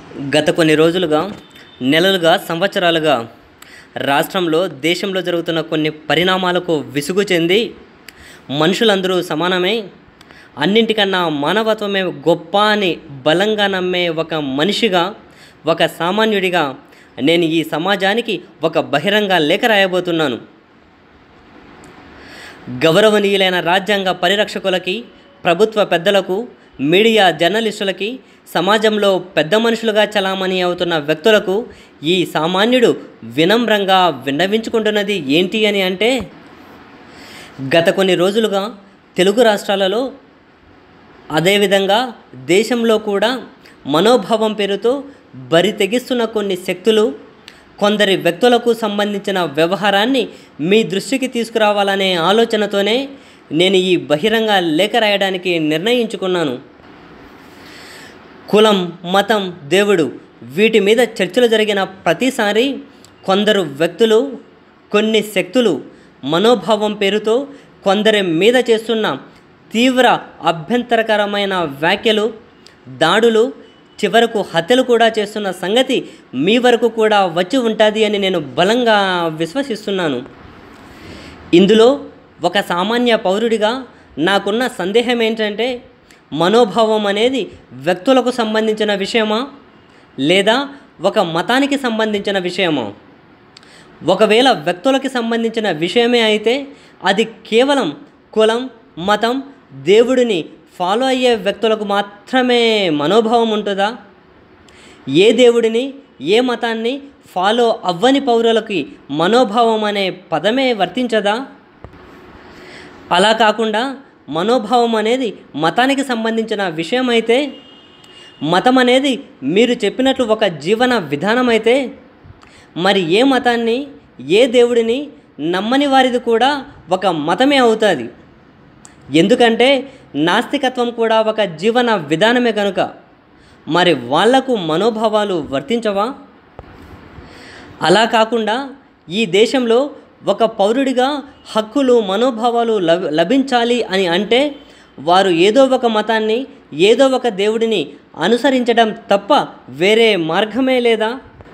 గత కొన్ని రోజులుగా నెలలుగా సంవత్సరాలుగా రాష్ట్రంలో దేశంలో జరుగుతున్న కొన్ని పరిణామాలకు విసుగు చెంది మనుషులందరూ సమానమే అన్నింటికన్నా మానవత్వమే గొప్ప అని బలంగా నమ్మే ఒక మనిషిగా ఒక సామాన్యుడిగా నేను ఈ సమాజానికి ఒక బహిరంగ లేఖ రాయబోతున్నాను గౌరవనీయులైన రాజ్యాంగ పరిరక్షకులకి ప్రభుత్వ పెద్దలకు మీడియా జర్నలిస్టులకి సమాజంలో పెద్ద మనుషులుగా చలామణి అవుతున్న వ్యక్తులకు ఈ సామాన్యుడు వినమ్రంగా విన్నవించుకుంటున్నది ఏంటి అని అంటే గత కొన్ని రోజులుగా తెలుగు రాష్ట్రాలలో అదేవిధంగా దేశంలో కూడా మనోభావం పేరుతో బరి తెగిస్తున్న కొన్ని శక్తులు కొందరి వ్యక్తులకు సంబంధించిన వ్యవహారాన్ని మీ దృష్టికి తీసుకురావాలనే ఆలోచనతోనే నేను ఈ బహిరంగ లేఖ రాయడానికి నిర్ణయించుకున్నాను కులం మతం దేవుడు వీటి మీద చర్చలు జరిగిన ప్రతిసారి కొందరు వ్యక్తులు కొన్ని శక్తులు మనోభావం పేరుతో కొందరి మీద చేస్తున్న తీవ్ర అభ్యంతరకరమైన వ్యాఖ్యలు దాడులు చివరకు హత్యలు కూడా చేస్తున్న సంగతి మీ వరకు కూడా వచ్చి ఉంటుంది అని నేను బలంగా విశ్వసిస్తున్నాను ఇందులో ఒక సామాన్య పౌరుడిగా నాకున్న సందేహం ఏంటంటే మనోభావం అనేది వ్యక్తులకు సంబంధించిన విషయమా లేదా ఒక మతానికి సంబంధించిన విషయమా ఒకవేళ వ్యక్తులకి సంబంధించిన విషయమే అయితే అది కేవలం కులం మతం దేవుడిని ఫాలో అయ్యే వ్యక్తులకు మాత్రమే మనోభావం ఉంటుందా ఏ దేవుడిని ఏ మతాన్ని ఫాలో అవ్వని పౌరులకి మనోభావం అనే పదమే వర్తించదా అలా కాకుండా మనోభావం అనేది మతానికి సంబంధించిన విషయం అయితే మతం అనేది మీరు చెప్పినట్లు ఒక జీవన విధానం అయితే మరి ఏ మతాన్ని ఏ దేవుడిని నమ్మని వారిది కూడా ఒక మతమే అవుతుంది ఎందుకంటే నాస్తికత్వం కూడా ఒక జీవన విధానమే కనుక మరి వాళ్లకు మనోభావాలు వర్తించవా అలా కాకుండా ఈ దేశంలో ఒక పౌరుడిగా హక్కులు మనోభావాలు లభ లభించాలి అని అంటే వారు ఏదో ఒక మతాన్ని ఏదో ఒక దేవుడిని అనుసరించడం తప్ప వేరే మార్గమే లేదా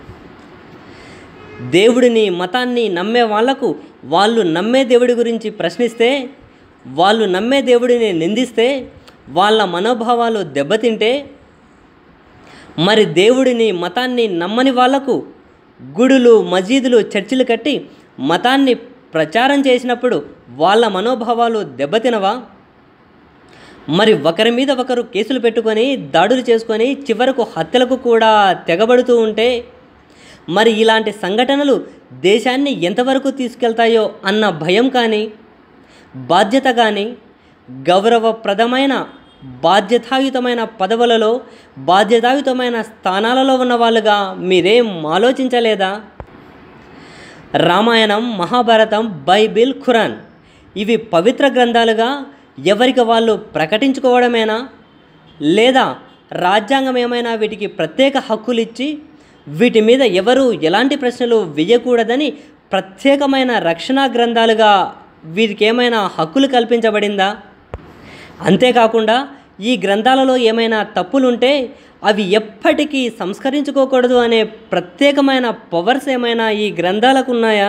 దేవుడిని మతాన్ని నమ్మే వాళ్లకు వాళ్ళు నమ్మే దేవుడి గురించి ప్రశ్నిస్తే వాళ్ళు నమ్మే దేవుడిని నిందిస్తే వాళ్ళ మనోభావాలు దెబ్బతింటే మరి దేవుడిని మతాన్ని నమ్మని వాళ్లకు గుడులు మసీదులు చర్చిలు కట్టి మతాన్ని ప్రచారం చేసినప్పుడు వాళ్ళ మనోభావాలు దెబ్బతినవా మరి ఒకరి మీద ఒకరు కేసులు పెట్టుకొని దాడులు చేసుకొని చివరకు హత్యలకు కూడా తెగబడుతూ ఉంటే మరి ఇలాంటి సంఘటనలు దేశాన్ని ఎంతవరకు తీసుకెళ్తాయో అన్న భయం కానీ బాధ్యత కానీ గౌరవప్రదమైన బాధ్యతాయుతమైన పదవులలో బాధ్యతాయుతమైన స్థానాలలో ఉన్న వాళ్ళుగా మీరేం ఆలోచించలేదా రామాయణం మహాభారతం బైబిల్ ఖురాన్ ఇవి పవిత్ర గ్రంథాలుగా ఎవరికి వాళ్ళు ప్రకటించుకోవడమేనా లేదా రాజ్యాంగం ఏమైనా వీటికి ప్రత్యేక హక్కులు ఇచ్చి వీటి మీద ఎవరు ఎలాంటి ప్రశ్నలు వేయకూడదని ప్రత్యేకమైన రక్షణ గ్రంథాలుగా వీరికి ఏమైనా హక్కులు కల్పించబడిందా అంతేకాకుండా ఈ గ్రంథాలలో ఏమైనా తప్పులుంటే అవి ఎప్పటికీ సంస్కరించుకోకూడదు అనే ప్రత్యేకమైన పవర్స్ ఏమైనా ఈ గ్రంథాలకు ఉన్నాయా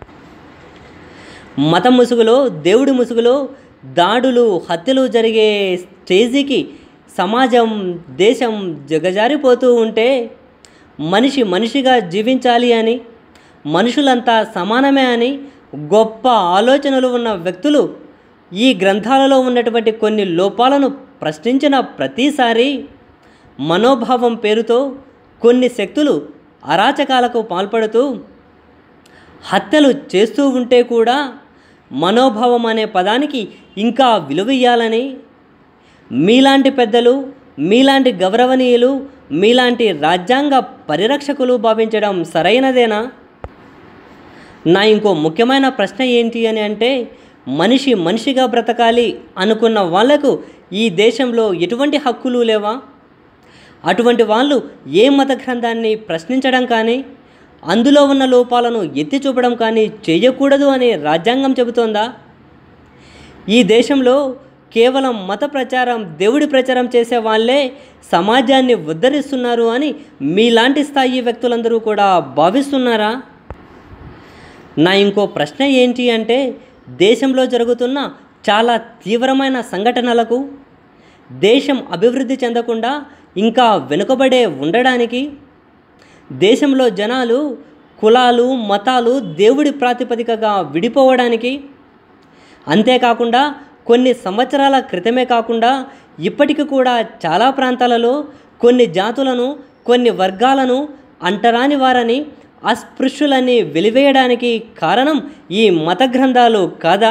మత ముసుగులో దేవుడి ముసుగులో దాడులు హత్యలు జరిగే స్టేజీకి సమాజం దేశం జగజారిపోతూ ఉంటే మనిషి మనిషిగా జీవించాలి అని మనుషులంతా సమానమే అని గొప్ప ఆలోచనలు ఉన్న వ్యక్తులు ఈ గ్రంథాలలో ఉన్నటువంటి కొన్ని లోపాలను ప్రశ్నించిన ప్రతిసారి మనోభావం పేరుతో కొన్ని శక్తులు అరాచకాలకు పాల్పడుతూ హత్యలు చేస్తూ ఉంటే కూడా మనోభావం అనే పదానికి ఇంకా విలువ ఇయ్యాలని మీలాంటి పెద్దలు మీలాంటి గౌరవనీయులు మీలాంటి రాజ్యాంగ పరిరక్షకులు భావించడం సరైనదేనా నా ఇంకో ముఖ్యమైన ప్రశ్న ఏంటి అని అంటే మనిషి మనిషిగా బ్రతకాలి అనుకున్న వాళ్లకు ఈ దేశంలో ఎటువంటి హక్కులు లేవా అటువంటి వాళ్ళు ఏ మత గ్రంథాన్ని ప్రశ్నించడం కానీ అందులో ఉన్న లోపాలను ఎత్తి చూపడం కానీ చేయకూడదు అని రాజ్యాంగం చెబుతోందా ఈ దేశంలో కేవలం మత ప్రచారం దేవుడి ప్రచారం చేసే వాళ్ళే సమాజాన్ని ఉద్ధరిస్తున్నారు అని మీలాంటి స్థాయి వ్యక్తులందరూ కూడా భావిస్తున్నారా నా ఇంకో ప్రశ్న ఏంటి అంటే దేశంలో జరుగుతున్న చాలా తీవ్రమైన సంఘటనలకు దేశం అభివృద్ధి చెందకుండా ఇంకా వెనుకబడే ఉండడానికి దేశంలో జనాలు కులాలు మతాలు దేవుడి ప్రాతిపదికగా విడిపోవడానికి అంతేకాకుండా కొన్ని సంవత్సరాల క్రితమే కాకుండా ఇప్పటికి కూడా చాలా ప్రాంతాలలో కొన్ని జాతులను కొన్ని వర్గాలను అంటరాని వారని అస్పృశ్యులని వెలివేయడానికి కారణం ఈ మత గ్రంథాలు కాదా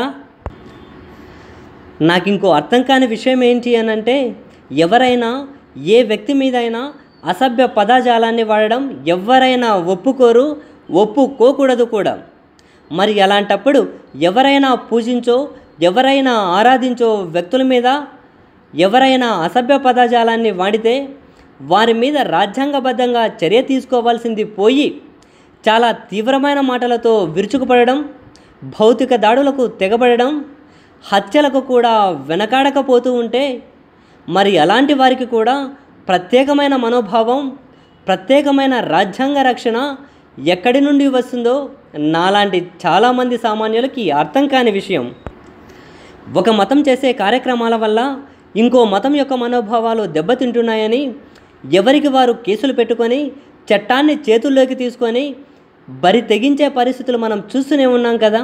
నాకు ఇంకో అర్థం కాని విషయం ఏంటి అని అంటే ఎవరైనా ఏ వ్యక్తి మీదైనా అసభ్య పదజాలాన్ని వాడడం ఎవరైనా ఒప్పుకోరు ఒప్పుకోకూడదు కూడా మరి అలాంటప్పుడు ఎవరైనా పూజించో ఎవరైనా ఆరాధించో వ్యక్తుల మీద ఎవరైనా అసభ్య పదజాలాన్ని వాడితే వారి మీద రాజ్యాంగబద్ధంగా చర్య తీసుకోవాల్సింది పోయి చాలా తీవ్రమైన మాటలతో విరుచుకుపడడం భౌతిక దాడులకు తెగబడడం హత్యలకు కూడా వెనకాడకపోతూ ఉంటే మరి అలాంటి వారికి కూడా ప్రత్యేకమైన మనోభావం ప్రత్యేకమైన రాజ్యాంగ రక్షణ ఎక్కడి నుండి వస్తుందో నాలాంటి చాలామంది సామాన్యులకి అర్థం కాని విషయం ఒక మతం చేసే కార్యక్రమాల వల్ల ఇంకో మతం యొక్క మనోభావాలు దెబ్బతింటున్నాయని ఎవరికి వారు కేసులు పెట్టుకొని చట్టాన్ని చేతుల్లోకి తీసుకొని బరి తెగించే పరిస్థితులు మనం చూస్తూనే ఉన్నాం కదా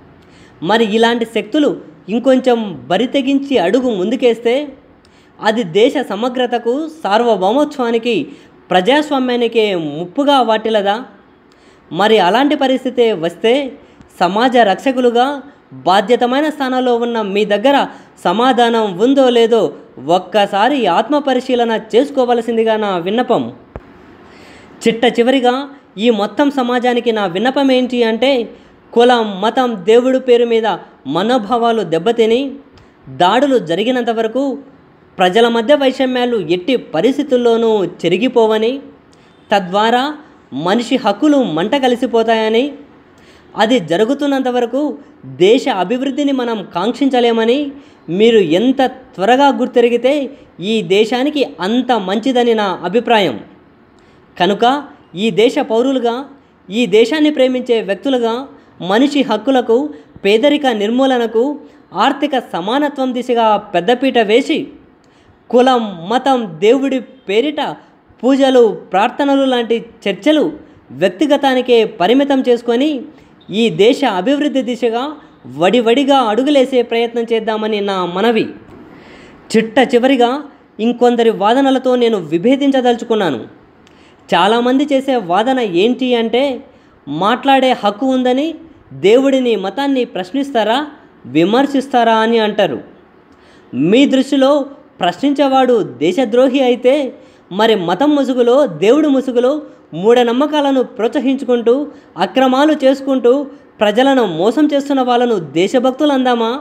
మరి ఇలాంటి శక్తులు ఇంకొంచెం బరి తెగించి అడుగు ముందుకేస్తే అది దేశ సమగ్రతకు సార్వభౌమోత్సవానికి ప్రజాస్వామ్యానికి ముప్పుగా వాటిల్లదా మరి అలాంటి పరిస్థితి వస్తే సమాజ రక్షకులుగా బాధ్యతమైన స్థానంలో ఉన్న మీ దగ్గర సమాధానం ఉందో లేదో ఒక్కసారి ఆత్మ పరిశీలన చేసుకోవలసిందిగా నా విన్నపం చిట్ట చివరిగా ఈ మొత్తం సమాజానికి నా విన్నపం ఏంటి అంటే కులం మతం దేవుడు పేరు మీద మనోభావాలు దెబ్బతిని దాడులు జరిగినంత వరకు ప్రజల మధ్య వైషమ్యాలు ఎట్టి పరిస్థితుల్లోనూ చెరిగిపోవని తద్వారా మనిషి హక్కులు మంట కలిసిపోతాయని అది జరుగుతున్నంత వరకు దేశ అభివృద్ధిని మనం కాంక్షించలేమని మీరు ఎంత త్వరగా గుర్తెరిగితే ఈ దేశానికి అంత మంచిదని నా అభిప్రాయం కనుక ఈ దేశ పౌరులుగా ఈ దేశాన్ని ప్రేమించే వ్యక్తులుగా మనిషి హక్కులకు పేదరిక నిర్మూలనకు ఆర్థిక సమానత్వం దిశగా పెద్దపీట వేసి కులం మతం దేవుడి పేరిట పూజలు ప్రార్థనలు లాంటి చర్చలు వ్యక్తిగతానికే పరిమితం చేసుకొని ఈ దేశ అభివృద్ధి దిశగా వడివడిగా అడుగులేసే ప్రయత్నం చేద్దామని నా మనవి చిట్ట చివరిగా ఇంకొందరి వాదనలతో నేను విభేదించదలుచుకున్నాను చాలామంది చేసే వాదన ఏంటి అంటే మాట్లాడే హక్కు ఉందని దేవుడిని మతాన్ని ప్రశ్నిస్తారా విమర్శిస్తారా అని అంటారు మీ దృష్టిలో ప్రశ్నించేవాడు దేశద్రోహి అయితే మరి మతం ముసుగులో దేవుడి ముసుగులో మూఢనమ్మకాలను ప్రోత్సహించుకుంటూ అక్రమాలు చేసుకుంటూ ప్రజలను మోసం చేస్తున్న వాళ్ళను దేశభక్తులు అందామా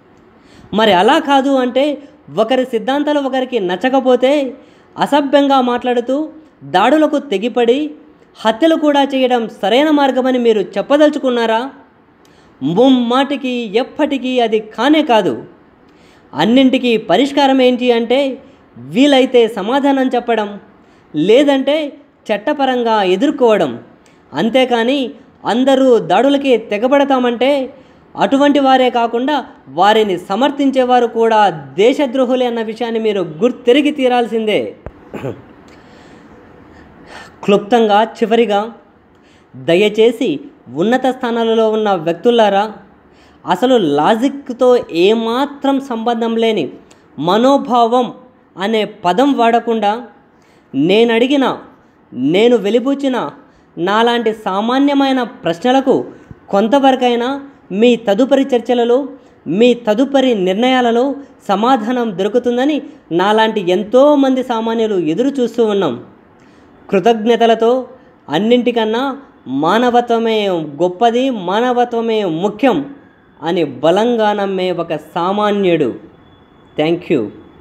మరి అలా కాదు అంటే ఒకరి సిద్ధాంతాలు ఒకరికి నచ్చకపోతే అసభ్యంగా మాట్లాడుతూ దాడులకు తెగిపడి హత్యలు కూడా చేయడం సరైన మార్గమని మీరు చెప్పదలుచుకున్నారా ముమ్మాటికి ఎప్పటికీ అది కానే కాదు అన్నింటికీ పరిష్కారం ఏంటి అంటే వీలైతే సమాధానం చెప్పడం లేదంటే చట్టపరంగా ఎదుర్కోవడం అంతేకాని అందరూ దాడులకి తెగబడతామంటే అటువంటి వారే కాకుండా వారిని సమర్థించేవారు కూడా దేశద్రోహులే అన్న విషయాన్ని మీరు గుర్తెరిగి తీరాల్సిందే క్లుప్తంగా చివరిగా దయచేసి ఉన్నత స్థానాలలో ఉన్న వ్యక్తులారా అసలు లాజిక్తో ఏమాత్రం సంబంధం లేని మనోభావం అనే పదం వాడకుండా నేను అడిగిన నేను వెలిబుచ్చిన నాలాంటి సామాన్యమైన ప్రశ్నలకు కొంతవరకైనా మీ తదుపరి చర్చలలో మీ తదుపరి నిర్ణయాలలో సమాధానం దొరుకుతుందని నాలాంటి ఎంతోమంది సామాన్యులు ఎదురు చూస్తూ ఉన్నాం కృతజ్ఞతలతో అన్నింటికన్నా మానవత్వమే గొప్పది మానవత్వమే ముఖ్యం అని బలంగా నమ్మే ఒక సామాన్యుడు థ్యాంక్ యూ